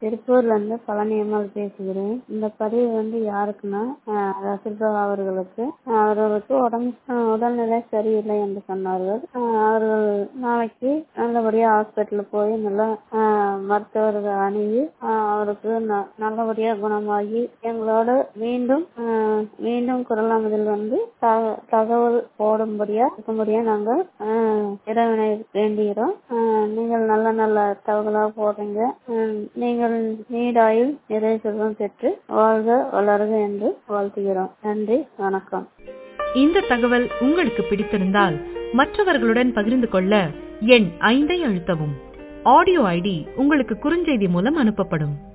திருப்பூர்ல இருந்து பழனியம்மாள் பேசுகிறேன் இந்த பதிவு வந்து யாருக்குன்னா ஆஹ் ரசிகா அவர்களுக்கு அவர்களுக்கு உடம்பு ஆஹ் உடல்நிலை சரியில்லை என்று சொன்னார்கள் ஆஹ் அவர்கள் நாளைக்கு நல்லபடியா ஹாஸ்பிட்டல் போய் நல்லா ஆஹ் மருத்துவர்கள் அணுகி ஆஹ் அவருக்கு ந- நல்லபடியா குணமாகி எங்களோட மீண்டும் ஆஹ் மீண்டும் குரலாமதில் வந்து த- தகவல் போடும்படியா இருக்கும்படியா நாங்கள் ஆஹ் இறைவனை வேண்டுகிறோம் ஆஹ் நீங்கள் நல்ல நல்ல தகவலா போடுறீங்க ஆஹ் நீங்கள் நீடாயில் நிறைய செல்வம் பெற்று வாழ்க வளர்க என்று வாழ்த்துகிறோம் நன்றி வணக்கம் இந்த தகவல் உங்களுக்கு பிடித்திருந்தால் மற்றவர்களுடன் பகிர்ந்து கொள்ள எண் ஐந்தை அழுத்தவும் ஆடியோ ஐடி உங்களுக்கு குறுஞ்செய்தி மூலம் அனுப்பப்படும்